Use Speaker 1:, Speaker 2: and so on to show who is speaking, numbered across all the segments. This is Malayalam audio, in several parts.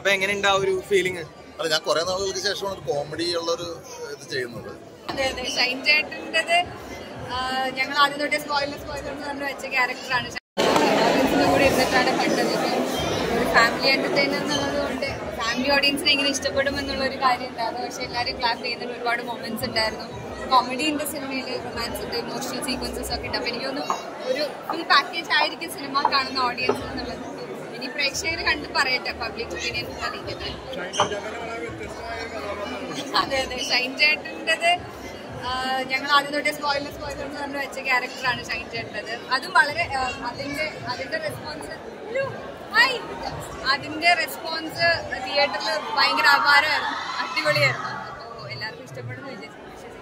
Speaker 1: അപ്പൊ എങ്ങനെയുണ്ട് ആ ഒരു ഫീലിംഗ്
Speaker 2: അല്ല ഞാൻ കുറെ നാളുകൾക്ക് ശേഷമാണ് ഒരു കോമഡി ഉള്ളൊരു ഇത് ചെയ്യുന്നത്
Speaker 3: അതെ അതെ ഷൈൻ ചേട്ടൻ്റെത് ഞങ്ങൾ ആദ്യം തൊട്ടേ സ്പോയിലർ സ്പോയിലർ എന്ന് പറഞ്ഞ് വെച്ച ക്യാരക്ടറാണ് ഓഡിയൻസിന്റെ കൂടെ ഇരുന്നിട്ടാണ് കണ്ടത് ഇപ്പം ഒരു ഫാമിലി എന്റർടൈനർ എന്നുള്ളത് കൊണ്ട് ഫാമിലി ഓഡിയൻസിനെ എങ്ങനെ ഇഷ്ടപ്പെടും എന്നുള്ള ഒരു കാര്യം ഉണ്ടായിരുന്നു പക്ഷെ എല്ലാവരും ക്ലാപ്പ് ചെയ്യുന്നതിൽ ഒരുപാട് മൊമെന്റ്സ് ഉണ്ടായിരുന്നു കോമഡി ഉണ്ട് സിനിമയിൽ റൊമാൻസ് ഉണ്ട് ഇമോഷണൽ സീക്വൻസസ് ഒക്കെ ഉണ്ട് അപ്പൊ എനിക്ക് തോന്നുന്നു ഒരു ഫുൾ പാക്കേജ് ആയിരിക്കും സിനിമ കാണുന്ന ഓഡിയൻസ് എന്നുള്ളത് ഇനി പ്രേക്ഷകർ കണ്ട് പറയട്ടെ പബ്ലിക് ഒപ്പീനിയൻ അറിയിക്കട്ടെ അതെ അതെ ഷൈൻ ചേട്ടൻ്റെത് ഞങ്ങൾ ആദ്യം തൊട്ടേ സ്പോയിലർ സ്പോയിലർ എന്ന് പറഞ്ഞ് വെച്ച ക്യാരക്ടറാണ് ഷൈൻ ചേട്ടൻ്റെത് അതും വളരെ ആ, അതിന്റെ അതിന്റെ റെസ്പോൺസ് അതിന്റെ റെസ്പോൺസ് തിയേറ്ററിൽ ഭയങ്കര അപാരമായിരുന്നു അടിപൊളിയായിരുന്നു അപ്പോൾ എല്ലാവർക്കും ഇഷ്ടപ്പെടുന്നു വിചാരിച്ചു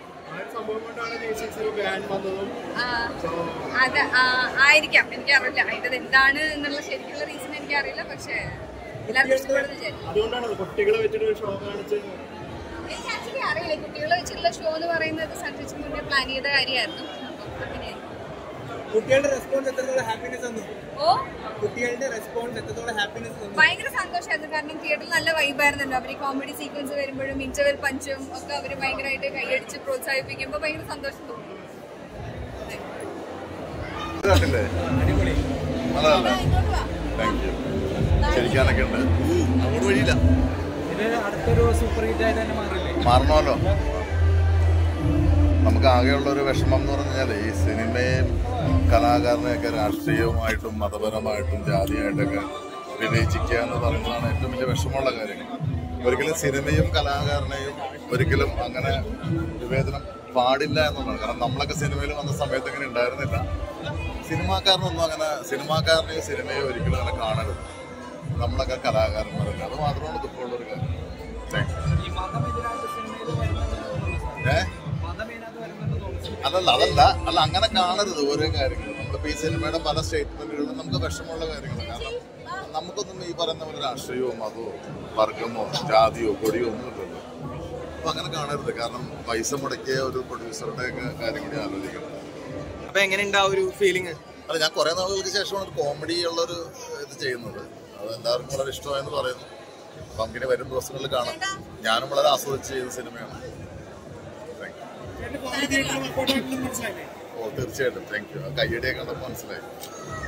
Speaker 3: ആ, അത് ആ, ആയിരിക്കാം എനിക്കറിയില്ല അതിന്റെ എന്താണ് എന്നുള്ള ശരിക്കുള്ള റീസൺ എനിക്കറിയില്ല പക്ഷേ എല്ലാവർക്കും ഇഷ്ടപ്പെടുന്നു വിചാരിച്ചു
Speaker 4: അതുകൊണ്ടാണ് കുട്ടികളെ വെച്ചിട്ട് ഒരു ഷോ കാണിച്ച്
Speaker 3: എനിക്ക് ആക്ച്വലി അറിയില്ല കുട്ടികളെ വെച്ചുള്ള ഷോ എന്ന് പറയുന്നത് സഞ്ചരിച്ച് മുന്നേ പ്ലാൻ ചെയ്ത കാര്യമായിരുന്നു അപ്പം അങ്ങനെയായിരുന്നു
Speaker 1: കുട്ടികളുടെ റെസ്പോൺസ് എത്രത്തോളം ഹാപ്പിനെസ് തന്നു
Speaker 3: ഓ
Speaker 1: കുട്ടികളുടെ റെസ്പോൺസ് എത്രത്തോളം ഹാപ്പിനെസ് തന്നു
Speaker 3: ഭയങ്കര സന്തോഷമായിരുന്നു കാരണം തിയേറ്ററിൽ നല്ല വൈബായിരുന്നല്ലോ അവർ കോമഡി സീക്വൻസ് വരുമ്പോഴും ഇന്റർവെൽ പഞ്ചും ഒക്കെ അവർ ഭയങ്കരമായിട്ട് കൈയടിച്ച് പ്രോത്സാഹിപ്പിക്കുമ്പോൾ ഭയങ്കര സന്തോഷം തോന്നി
Speaker 2: ഇത് കണ്ടില്ലേ നല്ലതല്ലേ താങ്ക് യു ചിരിക്കാനൊക്കെ ഉണ്ട് അങ്ങോട്ട് വഴിയില്ല
Speaker 1: ഇത് അടുത്തൊരു സൂപ്പർ ഹിറ്റ് ആയി തന്നെ മാറില്ലേ
Speaker 2: മാറണമല്ലോ നമുക്ക് ആകെയുള്ള ഒരു വിഷമം എന്ന് പറഞ്ഞാൽ ഈ സിനിമയും കലാകാരനെയൊക്കെ രാഷ്ട്രീയവുമായിട്ടും മതപരമായിട്ടും ജാതിയായിട്ടൊക്കെ വിവേചിക്കുക എന്ന് പറയുന്നതാണ് ഏറ്റവും വലിയ വിഷമമുള്ള കാര്യങ്ങൾ ഒരിക്കലും സിനിമയും കലാകാരനെയും ഒരിക്കലും അങ്ങനെ വിവേചനം പാടില്ല എന്നുള്ളതാണ് കാരണം നമ്മളൊക്കെ സിനിമയിൽ വന്ന സമയത്ത് അങ്ങനെ ഉണ്ടായിരുന്നില്ല സിനിമാക്കാരനൊന്നും അങ്ങനെ സിനിമാക്കാരനെയും സിനിമയും ഒരിക്കലും അങ്ങനെ കാണരുത് നമ്മളൊക്കെ കലാകാരന്മാരല്ല അത് മാത്രമാണ് ദുഃഖമുള്ളൊരു കാര്യം താങ്ക്സ്
Speaker 1: ഈ മതം ഇതിനകത്ത് സിനിമയിൽ വരുന്നുണ്ടെന്ന് തോന്നുന്നു
Speaker 2: ഏഹ്
Speaker 1: മതം ഇതിനകത്ത് വരുന്നുണ്ടെന്ന് തോന്നുന്നു
Speaker 2: അല്ലല്ല അതല്ല അല്ല അങ്ങനെ കാണരുത് ഓരോ കാര്യങ്ങൾ നമ്മളിപ്പോ ഈ സിനിമയുടെ പല സ്റ്റേറ്റ്മെന്റുകളും നമുക്ക് വിഷമമുള്ള കാര്യങ്ങളാണ് കാരണം നമുക്കൊന്നും ഈ പറയുന്ന പോലെ രാഷ്ട്രീയമോ മതമോ വർഗമോ ജാതിയോ കൊടിയോ ഒന്നും ഇല്ലല്ലോ അപ്പൊ അങ്ങനെ കാണരുത് കാരണം പൈസ മുടക്കിയ ഒരു പ്രൊഡ്യൂസറുടെ ഒക്കെ കാര്യം കൂടി ആലോചിക്കണം
Speaker 1: അപ്പൊ എങ്ങനെയുണ്ട് ആ ഒരു ഫീലിംഗ്
Speaker 2: അല്ല ഞാൻ കുറെ നാളുകൾക്ക് ശേഷമാണ് ഒരു കോമഡി ഉള്ളൊരു ഇത് ചെയ്യുന്നത് അത് എല്ലാവർക്കും വളരെ ഇഷ്ടമായെന്ന് പറയുന്നു അപ്പൊ നമുക്കിനി വരും ദിവസങ്ങളിൽ കാണാം ഞാനും വളരെ ആസ്വദിച്ച് ചെയ്ത സിനിമയാണ് Thank you. ഓ തീർച്ചയായിട്ടും താങ്ക് യു കയ്യടിയൊക്കെ കണ്ടപ്പോൾ മനസ്സിലായി